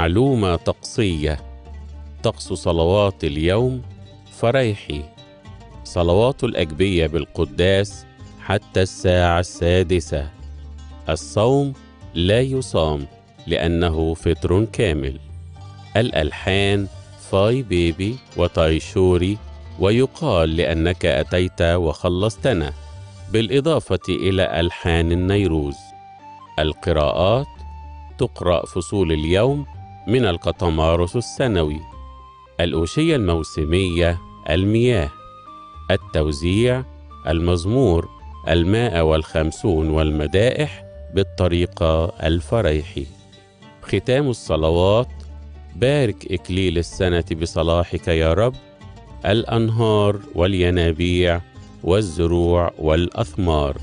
معلومة طقسية طقس صلوات اليوم فريحي صلوات الأجبية بالقداس حتى الساعة السادسة الصوم لا يصام لأنه فطر كامل الألحان فاي بيبي وطايشوري ويقال لأنك أتيت وخلصتنا بالإضافة إلى ألحان النيروز القراءات تقرأ فصول اليوم من القطمارس السنوي الأوشية الموسمية المياه التوزيع المزمور الماء والخمسون والمدائح بالطريقة الفريحي ختام الصلوات بارك إكليل السنة بصلاحك يا رب الأنهار والينابيع والزروع والأثمار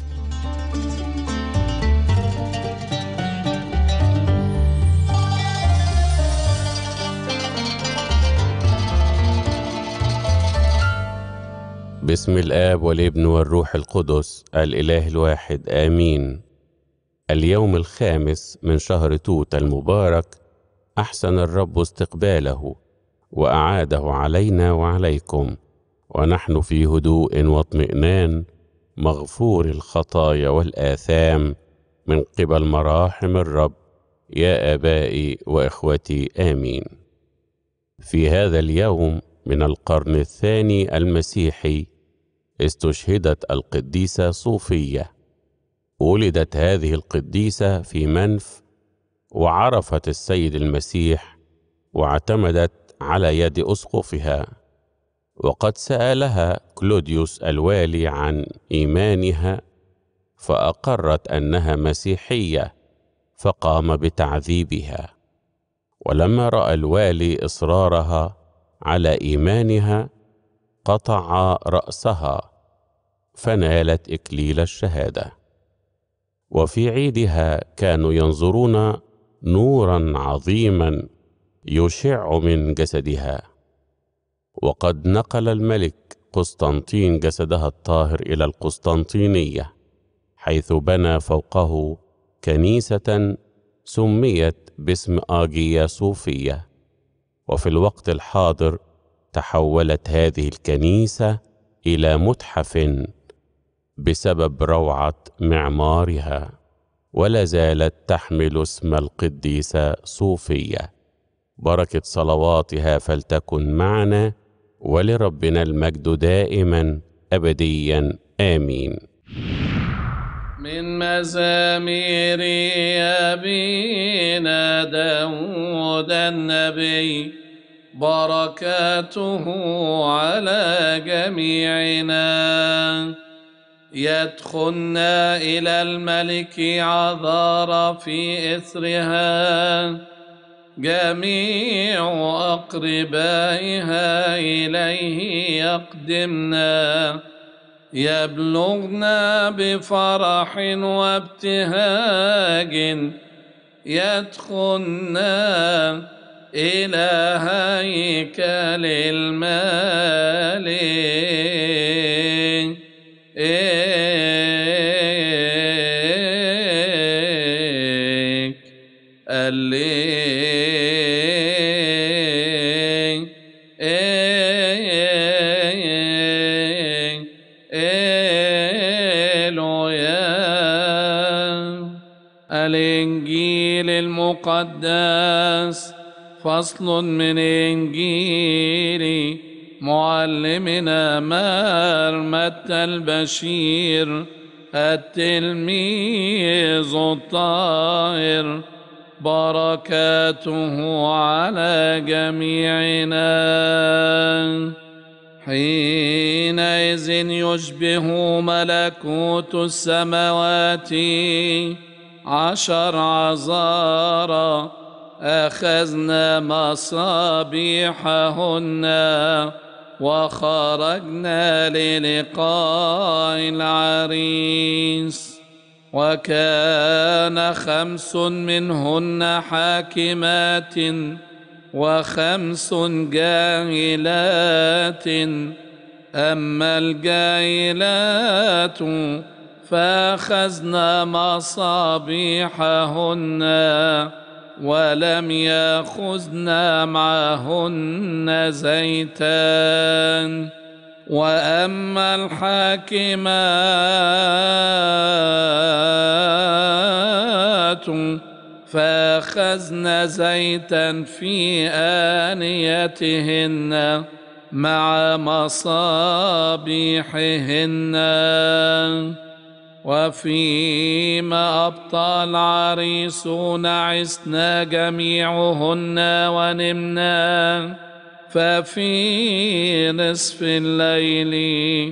باسم الآب والابن والروح القدس الإله الواحد آمين اليوم الخامس من شهر توت المبارك أحسن الرب استقباله وأعاده علينا وعليكم ونحن في هدوء واطمئنان مغفور الخطايا والآثام من قبل مراحم الرب يا آبائي وإخوتي آمين في هذا اليوم من القرن الثاني المسيحي استشهدت القديسة صوفية ولدت هذه القديسة في منف وعرفت السيد المسيح واعتمدت على يد أسقفها وقد سألها كلوديوس الوالي عن إيمانها فأقرت أنها مسيحية فقام بتعذيبها ولما رأى الوالي إصرارها على إيمانها قطع رأسها فنالت إكليل الشهادة وفي عيدها كانوا ينظرون نورا عظيما يشع من جسدها وقد نقل الملك قسطنطين جسدها الطاهر إلى القسطنطينية حيث بنى فوقه كنيسة سميت باسم آجيا صوفية وفي الوقت الحاضر تحولت هذه الكنيسة إلى متحف بسبب روعة معمارها ولا زالت تحمل اسم القديسة صوفية بركة صلواتها فلتكن معنا ولربنا المجد دائما أبديا آمين من مزامير أبينا داود النبي بركاته على جميعنا يدخلنا إلى الملك عذار في إثرها جميع أقربائها إليه يقدمنا يبلغنا بفرح وابتهاج يدخلنا إلى هيكل الملك الإنجيل المقدس فصل من إنجيل معلمنا مرمت البشير التلميذ الطاهر بركاته على جميعنا حينئذ يشبه ملكوت السماوات عشر عذارى أخذنا مصابيحهن وخرجنا للقاء العريس وكان خمس منهن حاكمات وخمس جاهلات أما الجاهلات فأخذنا مصابيحهن ولم يأخذن معهن زيتان وأما الحاكمات فأخذن زيتا في آنيتهن مع مصابيحهن وفيما أبطى العريسون عسنا جميعهن ونمنا ففي نصف الليل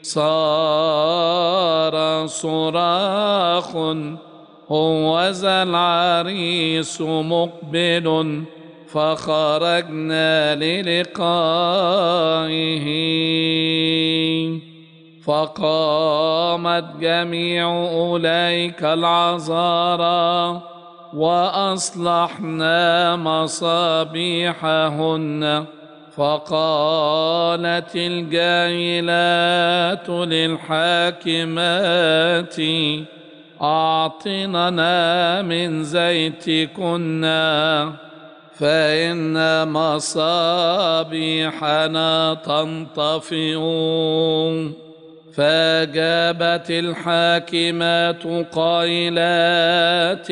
صار صراخ هو ذا العريس مقبل فخرجنا للقائه فقامت جميع أولئك العذارى وأصلحنا مصابيحهن فقالت الجاهلات للحاكمات أعطننا من زيتكن فإن مصابيحنا تنطفئ فأجابت الحاكمات قائلات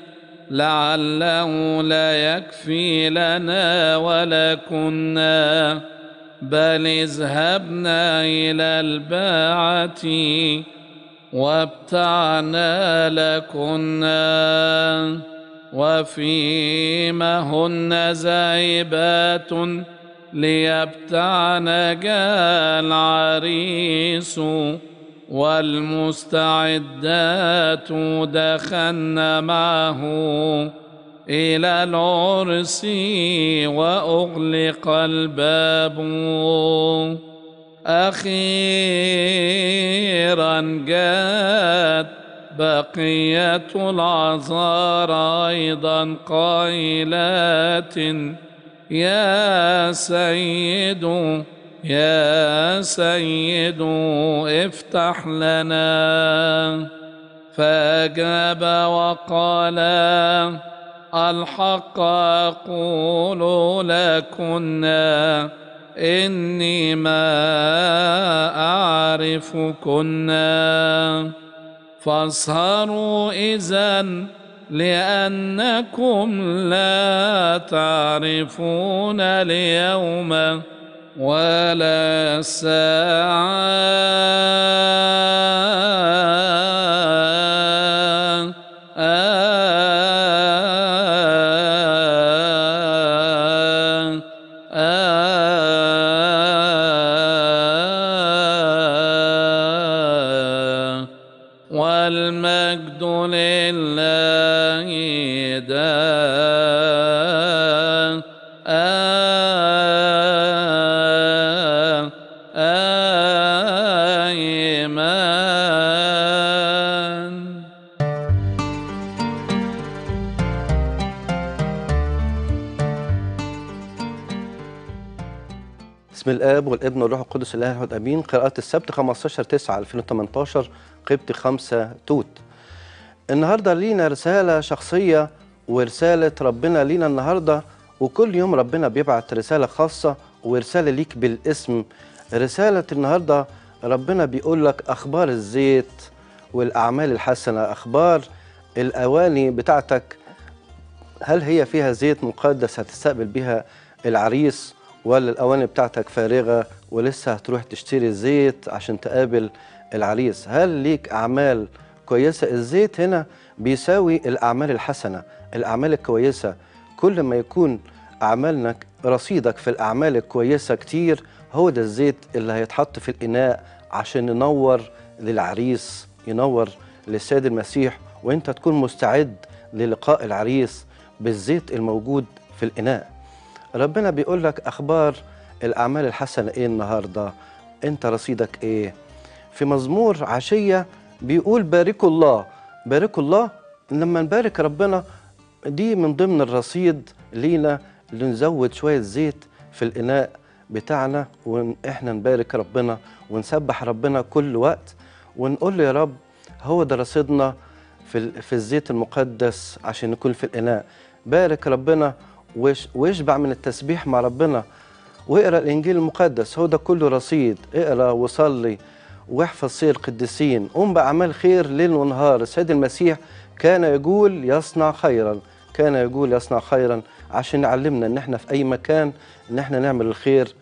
لعله لا يكفي لنا ولكنا بل اذهبنا إلى الباعة وابتعنا لكنا وفيما هن زائبات ليبتعن جاء العريس والمستعدات دخلن معه إلى العرس وأغلق الباب أخيرا جاءت بقية العذار أيضا قائلات يا سيد يا سيد افتح لنا فأجاب وقال الحق أقول لكنا إني ما أعرفكنا فاسهروا إذن لأنكم لا تعرفون اليوم ولا الساعة والمجد لله دائما بسم الاب والابن والروح القدس الاله الواحد امين قراءة السبت 15 9 2018 قبط 5 توت النهارده لينا رسالة شخصية ورسالة ربنا لينا النهارده وكل يوم ربنا بيبعت رسالة خاصة ورسالة ليك بالاسم رسالة النهارده ربنا بيقول لك اخبار الزيت والاعمال الحسنة اخبار الاواني بتاعتك هل هي فيها زيت مقدس هتستقبل بيها العريس ولا الأواني بتاعتك فارغة ولسه هتروح تشتري زيت عشان تقابل العريس هل ليك أعمال كويسة الزيت هنا بيساوي الأعمال الحسنة الأعمال الكويسة كل ما يكون أعمالنا رصيدك في الأعمال الكويسة كتير هو ده الزيت اللي هيتحط في الإناء عشان ينور للعريس ينور للسيد المسيح وانت تكون مستعد للقاء العريس بالزيت الموجود في الإناء ربنا بيقول لك أخبار الأعمال الحسنة إيه النهاردة أنت رصيدك إيه في مزمور عشية بيقول باركوا الله باركوا الله لما نبارك ربنا دي من ضمن الرصيد لينا اللي نزود شوية زيت في الإناء بتاعنا وإحنا نبارك ربنا ونسبح ربنا كل وقت ونقول له يا رب هو ده رصيدنا في, ال- في الزيت المقدس عشان نكون في الإناء بارك ربنا وش- واشبع من التسبيح مع ربنا واقرا الانجيل المقدس هو ده كله رصيد اقرا وصلي واحفظ سير القديسين قوم باعمال خير ليل ونهار السيد المسيح كان يقول يصنع خيرا كان يقول يصنع خيرا عشان يعلمنا ان احنا في اي مكان ان احنا نعمل الخير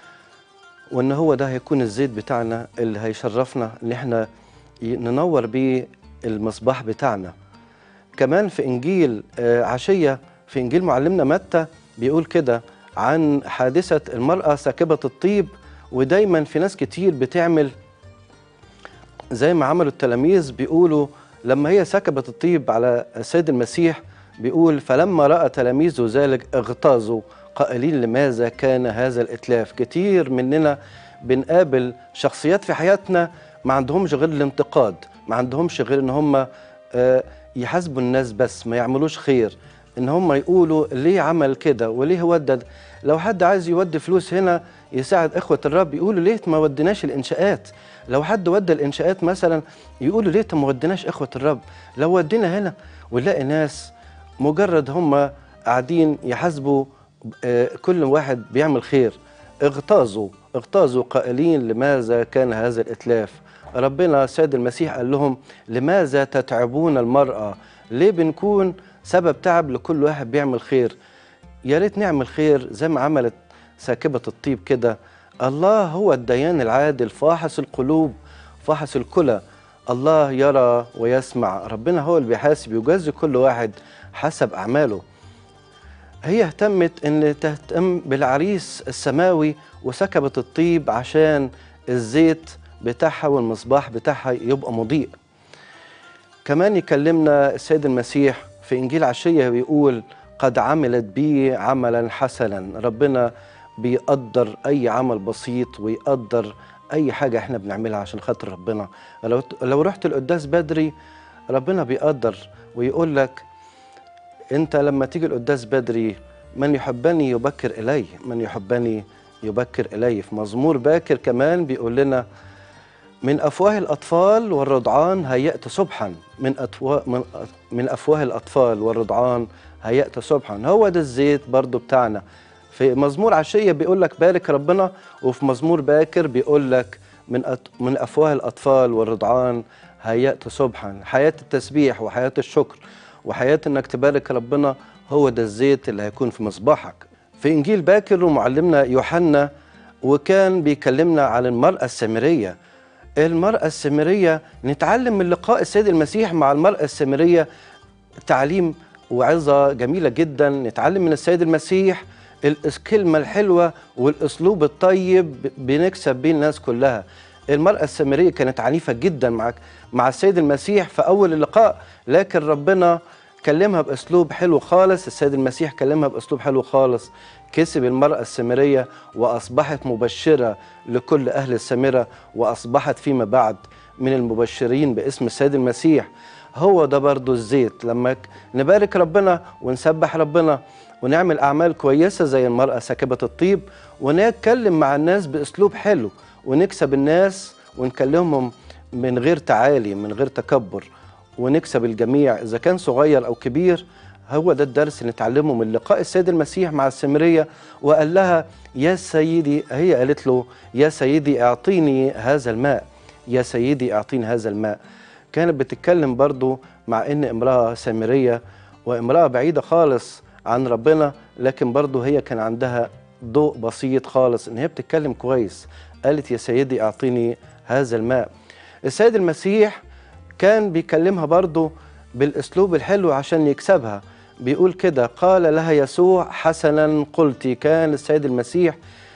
وان هو ده هيكون الزيت بتاعنا اللي هيشرفنا ان احنا ي- ننور بيه المصباح بتاعنا كمان في انجيل آه، عشيه في انجيل معلمنا متى بيقول كده عن حادثه المراه ساكبه الطيب ودايما في ناس كتير بتعمل زي ما عملوا التلاميذ بيقولوا لما هي سكبت الطيب على السيد المسيح بيقول فلما راى تلاميذه ذلك اغتاظوا قائلين لماذا كان هذا الاتلاف كتير مننا بنقابل شخصيات في حياتنا ما عندهمش غير الانتقاد ما عندهمش غير ان هم آه، يحاسبوا الناس بس ما يعملوش خير ان هم يقولوا ليه عمل كده وليه ودد لو حد عايز يودي فلوس هنا يساعد اخوه الرب يقولوا ليه ما وديناش الانشاءات لو حد ودى الانشاءات مثلا يقولوا ليه ما وديناش اخوه الرب لو ودينا هنا ونلاقي ناس مجرد هم قاعدين يحاسبوا آه، كل واحد بيعمل خير اغتاظوا اغتاظوا قائلين لماذا كان هذا الاتلاف ربنا سيد المسيح قال لهم لماذا تتعبون المرأة ليه بنكون سبب تعب لكل واحد بيعمل خير يا ريت نعمل خير زي ما عملت ساكبة الطيب كده الله هو الديان العادل فاحص القلوب فاحص الكلى الله يرى ويسمع ربنا هو اللي بيحاسب يجازي كل واحد حسب أعماله هي اهتمت ان تهتم بالعريس السماوي وسكبت الطيب عشان الزيت بتاعها والمصباح بتاعها يبقى مضيء كمان يكلمنا السيد المسيح في انجيل عشيه بيقول قد عملت بي عملا حسنا ربنا بيقدر اي عمل بسيط ويقدر اي حاجه احنا بنعملها عشان خاطر ربنا لو لو رحت القداس بدري ربنا بيقدر ويقول لك انت لما تيجي القداس بدري من يحبني يبكر الي من يحبني يبكر الي في مزمور باكر كمان بيقول لنا من افواه الاطفال والرضعان هيأت صبحا من أتوا من, من افواه الاطفال والرضعان هيأت صبحا هو ده الزيت برضو بتاعنا في مزمور عشيه بيقول لك بارك ربنا وفي مزمور باكر بيقول لك من أت من افواه الاطفال والرضعان هيأت صبحا حياه التسبيح وحياه الشكر وحياه انك تبارك ربنا هو ده الزيت اللي هيكون في مصباحك في انجيل باكر ومعلمنا يوحنا وكان بيكلمنا عن المراه السامريه المرأة السامرية نتعلم من لقاء السيد المسيح مع المرأة السامرية تعليم وعظة جميلة جدا نتعلم من السيد المسيح الكلمة الحلوة والأسلوب الطيب بنكسب بيه الناس كلها المرأة السامرية كانت عنيفة جدا مع مع السيد المسيح في أول اللقاء لكن ربنا كلمها بأسلوب حلو خالص السيد المسيح كلمها بأسلوب حلو خالص كسب المرأة السامرية وأصبحت مبشرة لكل أهل السامرة وأصبحت فيما بعد من المبشرين باسم السيد المسيح هو ده برضو الزيت لما ك- نبارك ربنا ونسبح ربنا ونعمل أعمال كويسة زي المرأة سكبة الطيب ونتكلم مع الناس بأسلوب حلو ونكسب الناس ونكلمهم من غير تعالي من غير تكبر ونكسب الجميع إذا كان صغير أو كبير هو ده الدرس اللي نتعلمه من لقاء السيد المسيح مع السامرية وقال لها يا سيدي هي قالت له يا سيدي اعطيني هذا الماء يا سيدي اعطيني هذا الماء كانت بتتكلم برضو مع ان امرأة سامرية وامرأة بعيدة خالص عن ربنا لكن برضو هي كان عندها ضوء بسيط خالص ان هي بتتكلم كويس قالت يا سيدي اعطيني هذا الماء السيد المسيح كان بيكلمها برضو بالاسلوب الحلو عشان يكسبها بيقول كده قال لها يسوع حسنا قلتي كان السيد المسيح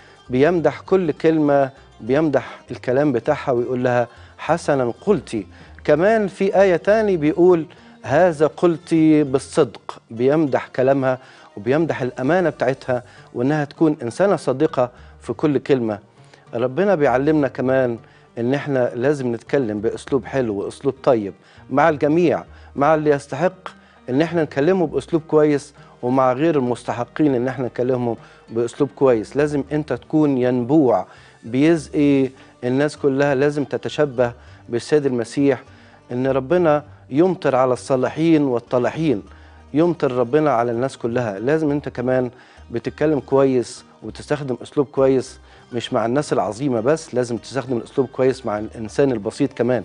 بيمدح كل كلمة بيمدح الكلام بتاعها ويقول لها حسنا قلتي كمان في آية تاني بيقول هذا قلتي بالصدق بيمدح كلامها وبيمدح الأمانة بتاعتها وإنها تكون إنسانة صادقة في كل كلمة ربنا بيعلمنا كمان إن إحنا لازم نتكلم بأسلوب حلو وأسلوب طيب مع الجميع مع اللي يستحق إن إحنا نكلمه بأسلوب كويس ومع غير المستحقين إن إحنا نكلمهم بأسلوب كويس لازم أنت تكون ينبوع بيزقي الناس كلها لازم تتشبه بالسيد المسيح إن ربنا يمطر على الصالحين والطالحين يمطر ربنا على الناس كلها لازم انت كمان بتتكلم كويس وتستخدم اسلوب كويس مش مع الناس العظيمه بس لازم تستخدم الاسلوب كويس مع الانسان البسيط كمان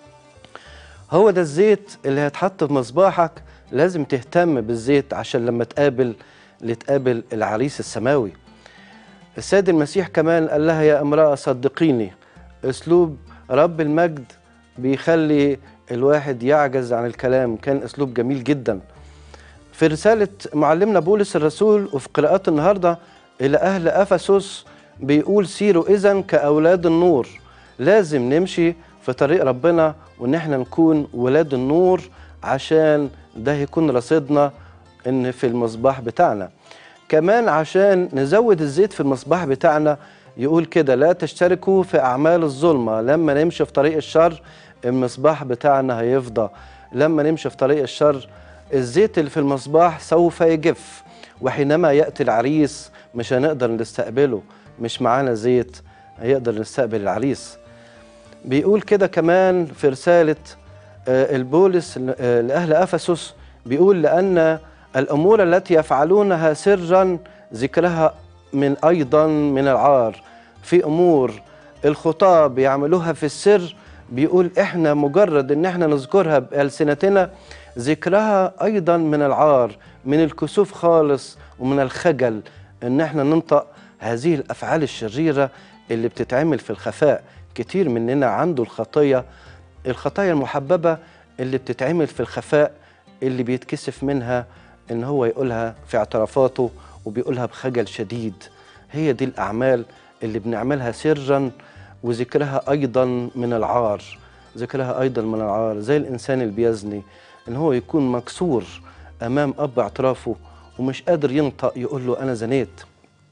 هو ده الزيت اللي هيتحط في مصباحك لازم تهتم بالزيت عشان لما تقابل لتقابل العريس السماوي السيد المسيح كمان قال لها يا امرأة صدقيني اسلوب رب المجد بيخلي الواحد يعجز عن الكلام كان اسلوب جميل جدا في رسالة معلمنا بولس الرسول وفي قراءات النهاردة إلى أهل أفسس بيقول سيروا إذا كأولاد النور لازم نمشي في طريق ربنا وإن احنا نكون ولاد النور عشان ده يكون رصيدنا إن في المصباح بتاعنا كمان عشان نزود الزيت في المصباح بتاعنا يقول كده لا تشتركوا في أعمال الظلمة لما نمشي في طريق الشر المصباح بتاعنا هيفضى لما نمشي في طريق الشر الزيت اللي في المصباح سوف يجف وحينما يأتي العريس مش هنقدر نستقبله مش معانا زيت هيقدر نستقبل العريس بيقول كده كمان في رسالة آه، البولس آه، لأهل أفسس بيقول لأن الأمور التي يفعلونها سرا ذكرها من أيضا من العار في أمور الخطاة بيعملوها في السر بيقول إحنا مجرد إن إحنا نذكرها بألسنتنا ذكرها أيضا من العار من الكسوف خالص ومن الخجل إن إحنا ننطق هذه الأفعال الشريرة اللي بتتعمل في الخفاء كتير مننا عنده الخطية الخطايا المحببة اللي بتتعمل في الخفاء اللي بيتكسف منها إن هو يقولها في اعترافاته وبيقولها بخجل شديد هي دي الأعمال اللي بنعملها سرا وذكرها أيضا من العار ذكرها أيضا من العار زي الإنسان اللي بيزني إن هو يكون مكسور أمام أب اعترافه ومش قادر ينطق يقول له أنا زنيت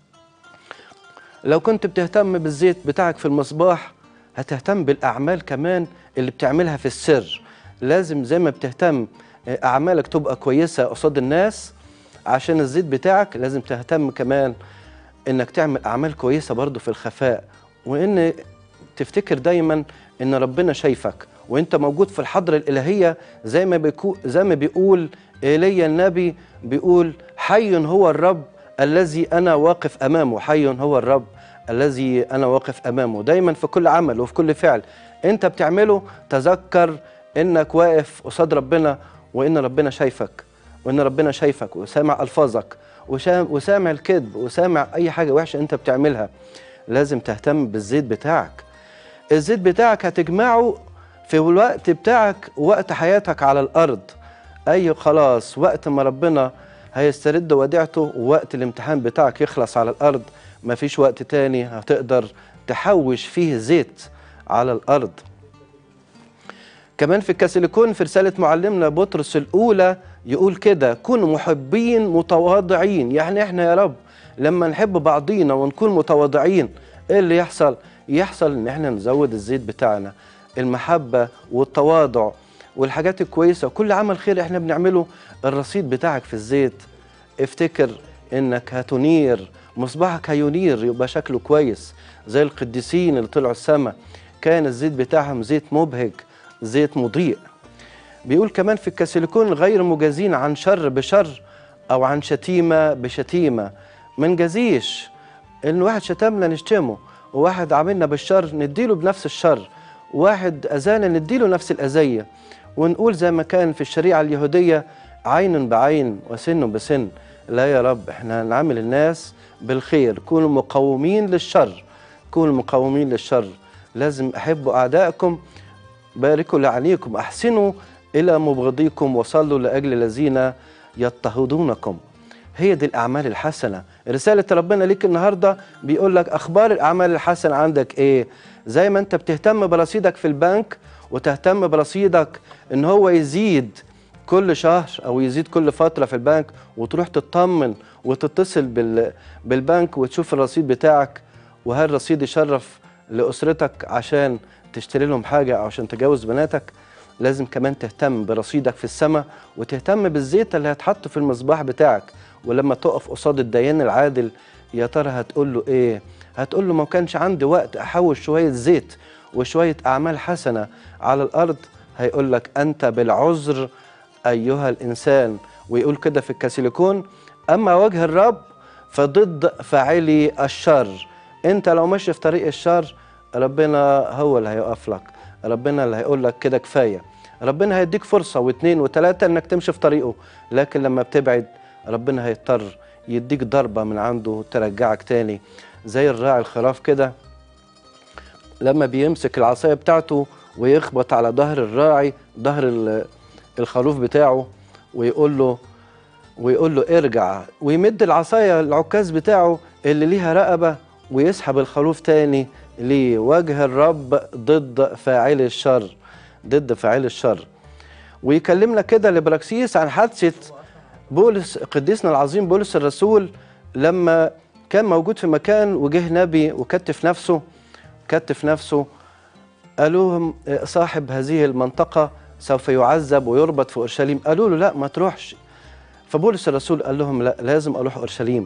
لو كنت بتهتم بالزيت بتاعك في المصباح هتهتم بالأعمال كمان اللي بتعملها في السر لازم زي ما بتهتم آه، أعمالك تبقى كويسة قصاد الناس عشان الزيت بتاعك لازم تهتم كمان إنك تعمل أعمال كويسة برضو في الخفاء وإن تفتكر دايما إن ربنا شايفك وإنت موجود في الحضرة الإلهية زي ما بيكو زي ما بيقول إيليا النبي بيقول حي هو الرب الذي أنا واقف أمامه حي هو الرب الذي أنا واقف أمامه دايما في كل عمل وفي كل فعل أنت بتعمله تذكر إنك واقف قصاد ربنا وإن ربنا شايفك وإن ربنا شايفك وسامع ألفاظك وشام- وسامع الكذب وسامع أي حاجة وحشة أنت بتعملها لازم تهتم بالزيت بتاعك الزيت بتاعك هتجمعه في الوقت بتاعك وقت حياتك على الأرض أي خلاص وقت ما ربنا هيسترد وديعته ووقت الامتحان بتاعك يخلص على الأرض مفيش وقت تاني هتقدر تحوش فيه زيت على الأرض كمان في الكاسيليكون في رسالة معلمنا بطرس الأولى يقول كده كونوا محبين متواضعين يعني احنا يا رب لما نحب بعضينا ونكون متواضعين ايه اللي يحصل؟ يحصل ان احنا نزود الزيت بتاعنا المحبة والتواضع والحاجات الكويسة وكل عمل خير احنا بنعمله الرصيد بتاعك في الزيت افتكر انك هتنير مصباحك هينير يبقى شكله كويس زي القديسين اللي طلعوا السماء كان الزيت بتاعهم زيت مبهج زيت مضيء بيقول كمان في الكاسيليكون غير مجازين عن شر بشر او عن شتيمه بشتيمه ما نجازيش ان واحد شتمنا نشتمه وواحد عاملنا بالشر نديله بنفس الشر واحد اذانا نديله نفس الاذيه ونقول زي ما كان في الشريعه اليهوديه عين بعين وسن بسن لا يا رب احنا هنعامل الناس بالخير كونوا مقاومين للشر كونوا مقاومين للشر لازم احبوا اعدائكم باركوا لعنيكم احسنوا الى مبغضيكم وصلوا لاجل الذين يضطهدونكم هي دي الاعمال الحسنه رساله ربنا ليك النهارده بيقول لك اخبار الاعمال الحسنه عندك ايه زي ما انت بتهتم برصيدك في البنك وتهتم برصيدك ان هو يزيد كل شهر او يزيد كل فتره في البنك وتروح تطمن وتتصل بال بالبنك وتشوف الرصيد بتاعك وهل الرصيد يشرف لاسرتك عشان تشتري لهم حاجه او عشان تجوز بناتك لازم كمان تهتم برصيدك في السماء وتهتم بالزيت اللي هتحط في المصباح بتاعك ولما تقف قصاد الديان العادل يا ترى هتقول له ايه هتقول له ما كانش عندي وقت احوش شويه زيت وشويه اعمال حسنه على الارض هيقول لك انت بالعذر ايها الانسان ويقول كده في الكاسيليكون اما وجه الرب فضد فاعلي الشر انت لو ماشي في طريق الشر ربنا هو اللي هيقف لك ربنا اللي هيقول لك كده كفايه ربنا هيديك فرصه واثنين وثلاثه انك تمشي في طريقه لكن لما بتبعد ربنا هيضطر يديك ضربه من عنده ترجعك تاني زي الراعي الخراف كده لما بيمسك العصايه بتاعته ويخبط على ظهر الراعي ظهر ال- الخروف بتاعه ويقول له ويقول له ارجع ويمد العصايه العكاز بتاعه اللي ليها رقبه ويسحب الخروف تاني لوجه الرب ضد فاعل الشر ضد فاعل الشر ويكلمنا كده لبراكسيس عن حادثه بولس قديسنا العظيم بولس الرسول لما كان موجود في مكان وجه نبي وكتف نفسه كتف نفسه قالوا لهم صاحب هذه المنطقة سوف يعذب ويربط في أورشليم قالوا له لا ما تروحش فبولس الرسول قال لهم لا لازم أروح أورشليم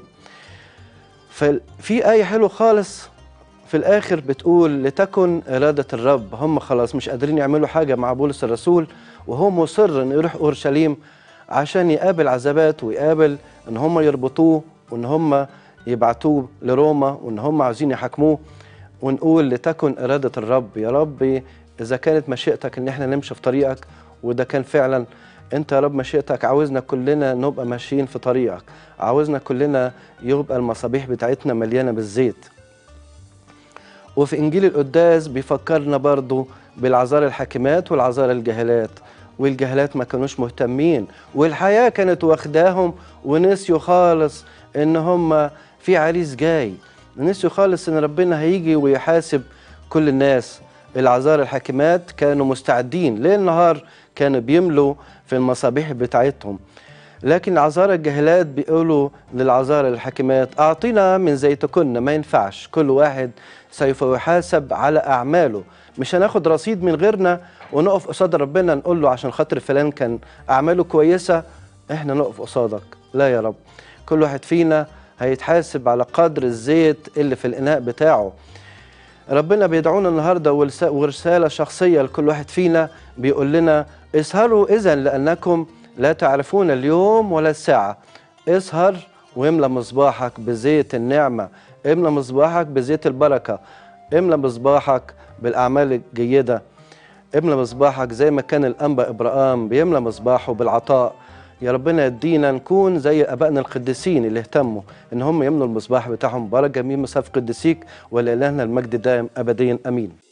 ففي آية حلوة خالص في الآخر بتقول لتكن إرادة الرب هم خلاص مش قادرين يعملوا حاجة مع بولس الرسول وهو مصر إنه يروح أورشليم عشان يقابل عذابات ويقابل إن هم يربطوه وإن هم يبعتوه لروما وإن هم عاوزين يحاكموه ونقول لتكن إرادة الرب يا رب إذا كانت مشيئتك إن إحنا نمشي في طريقك وده كان فعلا أنت يا رب مشيئتك عاوزنا كلنا نبقى ماشيين في طريقك عاوزنا كلنا يبقى المصابيح بتاعتنا مليانة بالزيت وفي إنجيل القداس بيفكرنا برضو بالعذار الحاكمات والعذار الجاهلات والجاهلات ما كانوش مهتمين والحياة كانت واخداهم ونسيوا خالص إن هم في عريس جاي نسيوا خالص إن ربنا هيجي ويحاسب كل الناس العذار الحاكمات كانوا مستعدين ليل نهار كانوا بيملوا في المصابيح بتاعتهم لكن عذار الجاهلات بيقولوا للعذار الحاكمات أعطينا من زيتكن ما ينفعش كل واحد سوف يحاسب على أعماله مش هناخد رصيد من غيرنا ونقف قصاد ربنا نقول له عشان خاطر فلان كان أعماله كويسة إحنا نقف قصادك لا يا رب كل واحد فينا هيتحاسب على قدر الزيت اللي في الإناء بتاعه ربنا بيدعونا النهارده ورسا- ورساله شخصيه لكل واحد فينا بيقول لنا اسهروا اذا لانكم لا تعرفون اليوم ولا الساعه اسهر واملى مصباحك بزيت النعمه املى مصباحك بزيت البركه املى مصباحك بالاعمال الجيده املى مصباحك زي ما كان الانبا ابراهام بيملى مصباحه بالعطاء يا ربنا يدينا نكون زي ابائنا القديسين اللي اهتموا ان هم يملوا المصباح بتاعهم بارك جميل مساف قديسيك ولالهنا المجد دائم ابديا امين